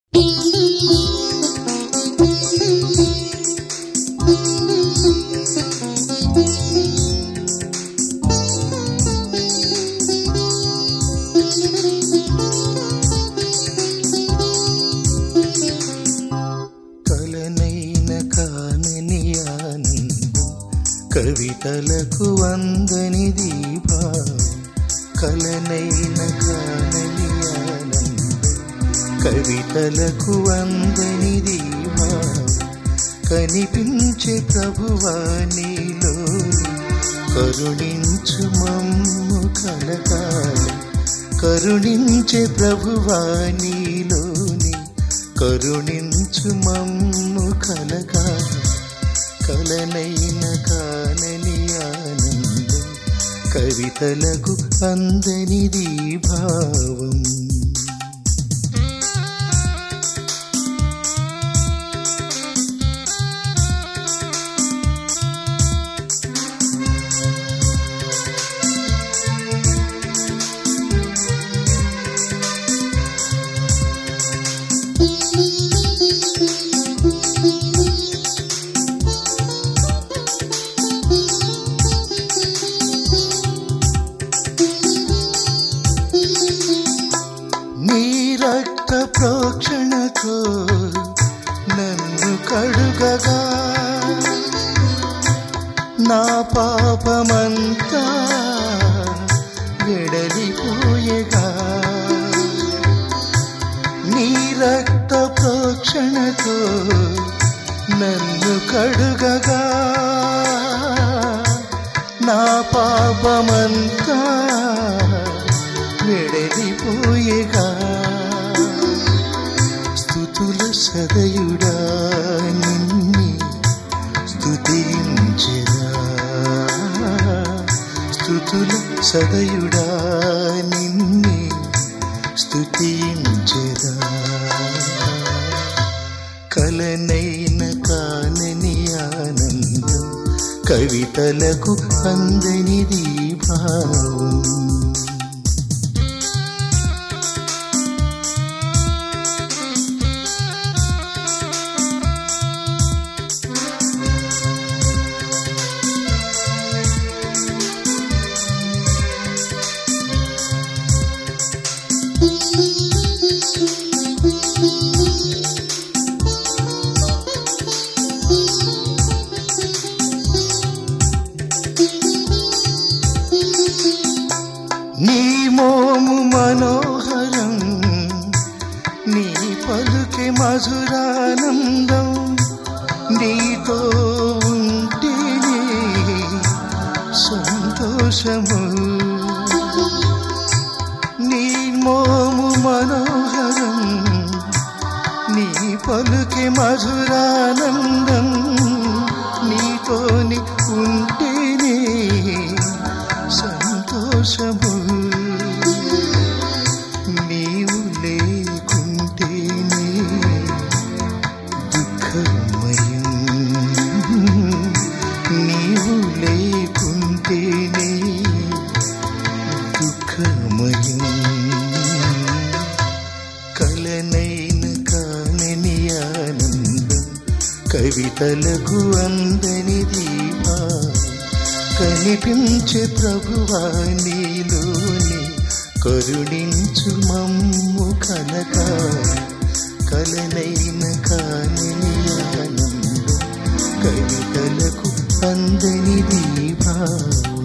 కలనైన కానని ఆనందం కవితలకు వందని దీపాం కలనైన కానని ఆనందం కవితలకు వందని దీపాం కనిపించే ప్రభువాణిలో కరుణించు మమ్ము కలకాలం కరుణించే ప్రభువాణిలోని కరుణించు మమ్ము కలకాలం కలనైన కానని ఆనందం కవితలకు అందనిది భావం నీ రక్త ప్రోక్షణతో నన్ను కడుగగా నా పాపమంతా వెడలిపోయగా నీ రక్త ప్రోక్షణతో నన్ను కడుగగా నా పాపమంతా వెడలిపోయేగా స్థుతుల సదయుడా నిన్ని స్థుతించెదా స్థుతుల సదయుడా నిన్ని స్థుతించెదా కలనైన కానని ఆనందం కవితలకు అందనిది భావం నీ మోము మనోహరం నీ పలుకే మధురానందం నీతో ఉంటేనే సంతోషము నీ మోము మనోహరం నీ పలుకే మధురానందం నీతోని ఉంటేనే సంతోషము నీవు లేకుంటేనే దుఃఖమయం నీవు లేకుంటేనే దుఃఖమయం కలనైన కానని ఆనందం కవితలకు అందని దీపా కనిపించే ప్రభువాణిలోని కరుణించు మమ్ము కనక కలనైన కానని ఆనందం కవితలకు అందని దీపావం